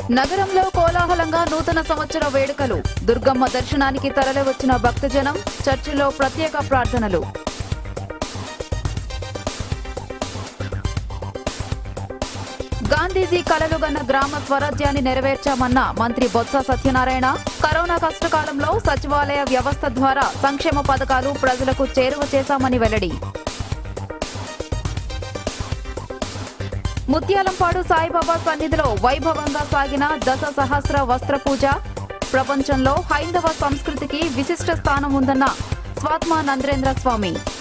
నగరంలో కోలాహలంగా నూతన సంవత్సర వేడుకలు దుర్గమ్మ దర్శనానికి తరలివచ్చిన భక్తజనం చర్చిలో ప్రత్యేక ప్రార్థనలు గాంధీజీ కలలుగన్న గ్రామ స్వరాజ్యాన్ని నెరవేర్చామన్న మంత్రి బొత్స సత్యనారాయణ కరోనా కష్టకాలంలో సచివాలయ వ్యవస్థ ద్వారా సంక్షేమ పథకాలు ప్రజలకు చేరువ చేశామని వెల్లడి ముత్యాలంపాడు సాయిబాబా సన్నిధిలో వైభవంగా సాగిన దశ సహస్ర వస్త్ర పూజ ప్రపంచంలో హైందవ సంస్కృతికి విశిష్ట స్థానం ఉందన్న స్వాత్మ నంద్రేంద్ర స్వామి